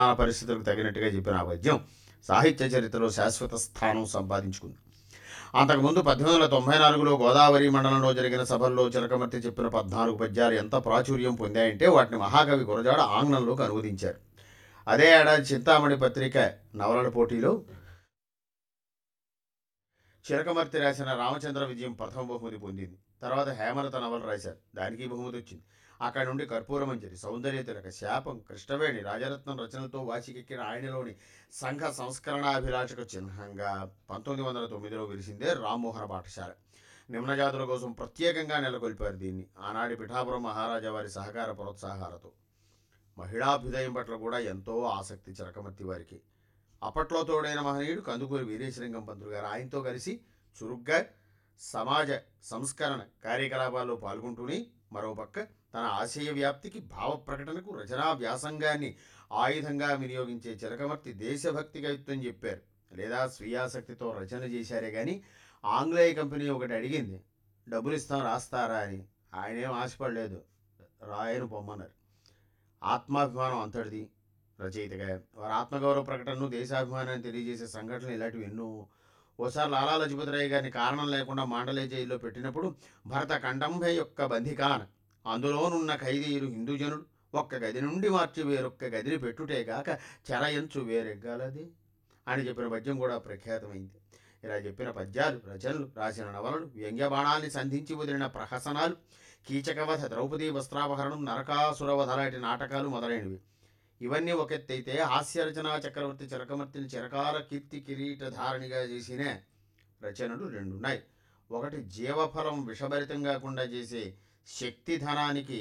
ఆ పరిస్థితులకు తగినట్టుగా చెప్పిన ఆ పద్యం సాహిత్య చరిత్రలో శాశ్వత స్థానం సంపాదించుకుంది అంతకుముందు పద్దెనిమిది వందల తొంభై నాలుగులో గోదావరి మండలంలో జరిగిన సభల్లో చిలకమర్తి చెప్పిన పద్నాలుగు పద్యాలు ఎంత ప్రాచుర్యం పొందాయంటే వాటిని మహాకవి గురజాడ ఆంగ్లంలోకి అనువదించారు అదే ఏడాది చింతామణి పత్రిక నవలల పోటీలో చిలకమర్తి రాసిన రామచంద్ర విజయం ప్రథమ బహుమతి పొందింది తర్వాత హేమలత నవల రాశారు దానికి బహుమతి వచ్చింది అక్కడ నుండి కర్పూరమంజరి సౌందర్య తిలక శాపం కృష్ణవేణి రాజరత్నం రచనలతో వాసికెక్కిన ఆయనలోని సంఘ సంస్కరణాభిలాషకు చిహ్నంగా పంతొమ్మిది వందల తొమ్మిదిలో వెలిసిందే రామ్మోహన పాఠశాల నిమ్నజాతుల కోసం ప్రత్యేకంగా నెలకొల్పారు దీన్ని ఆనాటి పిఠాపురం మహారాజా వారి సహకార ప్రోత్సాహాలతో మహిళాభ్యుదయం పట్ల కూడా ఎంతో ఆసక్తి చిలకమర్తి వారికి అప్పట్లో తోడైన మహనీయుడు కందుకూరి వీరేశలింగం పంతులు గారు ఆయనతో కలిసి చురుగ్గా సమాజ సంస్కరణ కార్యకలాపాల్లో పాల్గొంటూనే మరోపక్క తన ఆశయ వ్యాప్తికి భావ ప్రకటనకు రచనా వ్యాసంగాన్ని ఆయుధంగా వినియోగించే చిలకమర్తి దేశభక్తి కవిత్వం చెప్పారు లేదా స్వీయాసక్తితో రచన చేశారే కానీ ఆంగ్లేయ కంపెనీ ఒకటి అడిగింది డబ్బులు ఇస్తాం రాస్తారా అని ఆయనేం ఆశపడలేదు రాయను పొమ్మన్నారు ఆత్మాభిమానం అంతటిది రచయితగా వారి ఆత్మగౌరవ ప్రకటనను దేశాభిమానాన్ని తెలియజేసే సంఘటనలు ఇలాంటివి ఎన్నో ఓసారి లాలా లజపతిరాయ్ గారిని కారణం లేకుండా మాండలే జైల్లో పెట్టినప్పుడు భరత కండంభ యొక్క బంధికాన అందులోనున్న ఖైదీలు హిందూజనులు ఒక్క గది నుండి మార్చి వేరొక్క గదిని పెట్టుటేగాక చెరయంచు వేరెగ్గాలది అని చెప్పిన పద్యం కూడా ప్రఖ్యాతమైంది ఇలా చెప్పిన పద్యాలు రచనలు రాసిన నవలలు వ్యంగ్యబాణాల్ని సంధించి వదిలిన ప్రహసనాలు కీచకవధ ద్రౌపదీ వస్త్రాపహరణం నరకాసురవధ లాంటి నాటకాలు మొదలైనవి ఇవన్నీ ఒక ఎత్తైతే హాస్యరచనా చక్రవర్తి చిరకమర్తిని చిరకాల కీర్తి కిరీటధారణిగా చేసిన రచనలు రెండున్నాయి ఒకటి జీవఫలం విషభరితం కాకుండా చేసే శక్తిధనానికి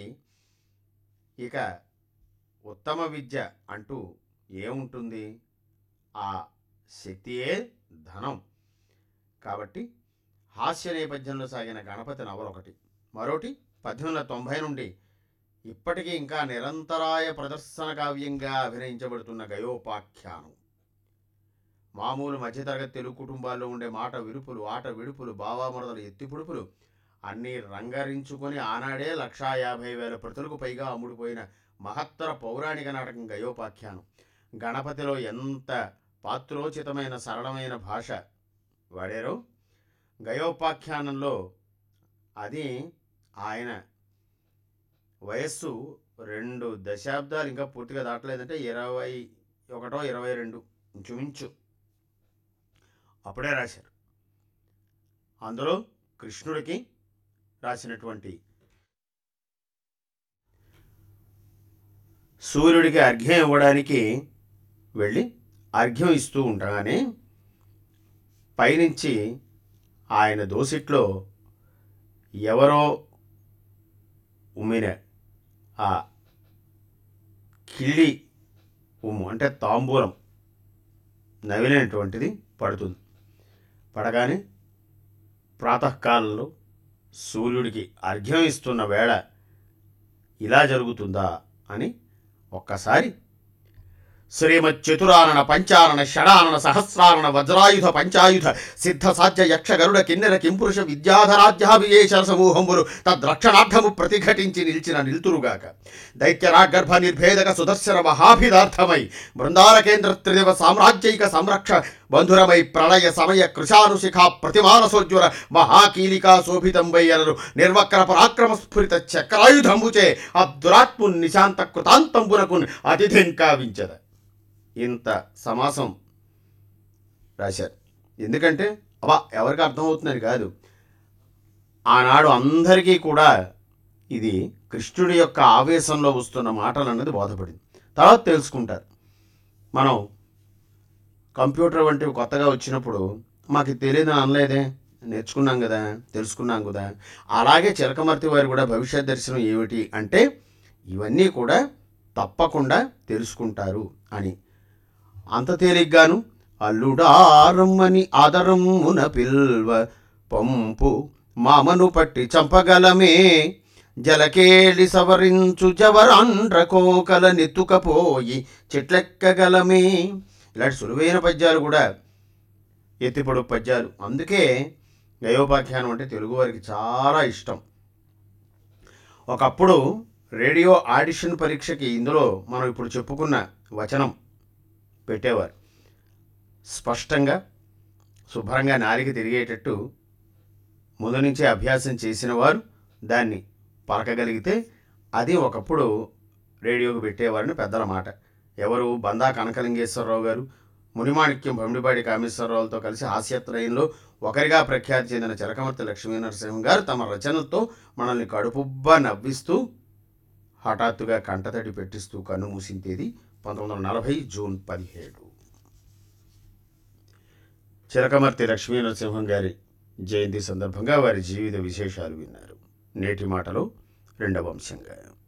ఇక ఉత్తమ విద్య అంటూ ఏముంటుంది ఆ శక్తియే ధనం కాబట్టి హాస్య నేపథ్యంలో సాగిన గణపతి నవల ఒకటి మరోటి పద్దెనిమిది వందల తొంభై నుండి ఇప్పటికీ ఇంకా నిరంతరాయ ప్రదర్శన కావ్యంగా అభినయించబడుతున్న గయోపాఖ్యానం మామూలు మధ్యతరగతి తెలుగు కుటుంబాల్లో ఉండే మాట విరుపులు ఆట విడుపులు బావామరదలు ఎత్తిపుడుపులు అన్నీ రంగరించుకొని ఆనాడే లక్షా యాభై వేల ప్రతులకు పైగా అమ్ముడుపోయిన మహత్తర పౌరాణిక నాటకం గయోపాఖ్యానం గణపతిలో ఎంత పాత్రోచితమైన సరళమైన భాష వాడారో గయోపాఖ్యానంలో అది ఆయన వయస్సు రెండు దశాబ్దాలు ఇంకా పూర్తిగా దాటలేదంటే ఇరవై ఒకటో ఇరవై రెండు ఇంచుమించు అప్పుడే రాశారు అందులో కృష్ణుడికి రాసినటువంటి సూర్యుడికి అర్ఘ్యం ఇవ్వడానికి వెళ్ళి అర్ఘ్యం ఇస్తూ ఉండగానే పైనుంచి ఆయన దోసిట్లో ఎవరో ఉమ్మిన ఆ కిళ్ళి ఉమ్ము అంటే తాంబూలం నవిలినటువంటిది పడుతుంది పడగానే ప్రాతకాలంలో సూర్యుడికి అర్ఘ్యం ఇస్తున్న వేళ ఇలా జరుగుతుందా అని ఒక్కసారి శ్రీమచ్చతురానన పంచానన షడానన సహస్రానన వజ్రాయుధ పంచాయుధ సిద్ధ సాధ్య యక్ష గరుడ కిన్నెర కింపురుష విద్యాధరాధ్యాభియేష సమూహములు తద్రక్షణార్థము ప్రతిఘటించి నిలిచిన నిల్తురుగాక దైత్యరాగర్భ నిర్భేదక సుదర్శన మహాభిదార్థమై బృందాల కేంద్ర త్రిదివ సామ్రాజ్యైక సంరక్ష బంధురమై ప్రళయ సమయ కృషానుశిఖా ప్రతిమానసోజ్వల మహాకీలికా శోభితంబై అనరు నిర్వక్ర పరాక్రమ స్ఫురిత చక్రాయుధంబుచే అబ్దురాత్ము నిశాంత కృతాంతంబునకు అతిథిం కావించద ఇంత సమాసం రాశారు ఎందుకంటే అబ్బా ఎవరికి అర్థమవుతుందని కాదు ఆనాడు అందరికీ కూడా ఇది కృష్ణుడి యొక్క ఆవేశంలో వస్తున్న మాటలు అన్నది బోధపడింది తర్వాత తెలుసుకుంటారు మనం కంప్యూటర్ వంటివి కొత్తగా వచ్చినప్పుడు మాకు తెలియదు అనలేదే నేర్చుకున్నాం కదా తెలుసుకున్నాం కదా అలాగే చిలకమర్తి వారు కూడా భవిష్యత్ దర్శనం ఏమిటి అంటే ఇవన్నీ కూడా తప్పకుండా తెలుసుకుంటారు అని అంత తేలిగ్గాను అల్లుడారమ్మని ఆదరమ్మున పిల్వ పంపు మామను పట్టి చంపగలమే జలకేళి సవరించు జవరాండ్ర కోకల నెత్తుకపోయి చెట్లెక్కగలమే ఇలాంటి సులువైన పద్యాలు కూడా ఎత్తిపొడు పద్యాలు అందుకే గయోపాఖ్యానం అంటే తెలుగువారికి చాలా ఇష్టం ఒకప్పుడు రేడియో ఆడిషన్ పరీక్షకి ఇందులో మనం ఇప్పుడు చెప్పుకున్న వచనం పెట్టేవారు స్పష్టంగా శుభ్రంగా నాలిక తిరిగేటట్టు ముందు నుంచే అభ్యాసం చేసిన వారు దాన్ని పలకగలిగితే అది ఒకప్పుడు రేడియోకి పెట్టేవారని పెద్దల మాట ఎవరు బందా కనకలింగేశ్వరరావు గారు మునిమాణిక్యం భమిడిపాడి కామేశ్వరరావులతో కలిసి హాస్యత్రయంలో ఒకరిగా ప్రఖ్యాతి చెందిన చిలకమర్తి లక్ష్మీనరసింహం గారు తమ రచనలతో మనల్ని కడుపుబ్బా నవ్విస్తూ హఠాత్తుగా కంటతడి పెట్టిస్తూ కన్ను మూసిన తేదీ పంతొమ్మిది వందల నలభై జూన్ పదిహేడు చిలకమర్తి లక్ష్మీనరసింహం గారి జయంతి సందర్భంగా వారి జీవిత విశేషాలు విన్నారు నేటి మాటలో రెండవ అంశంగా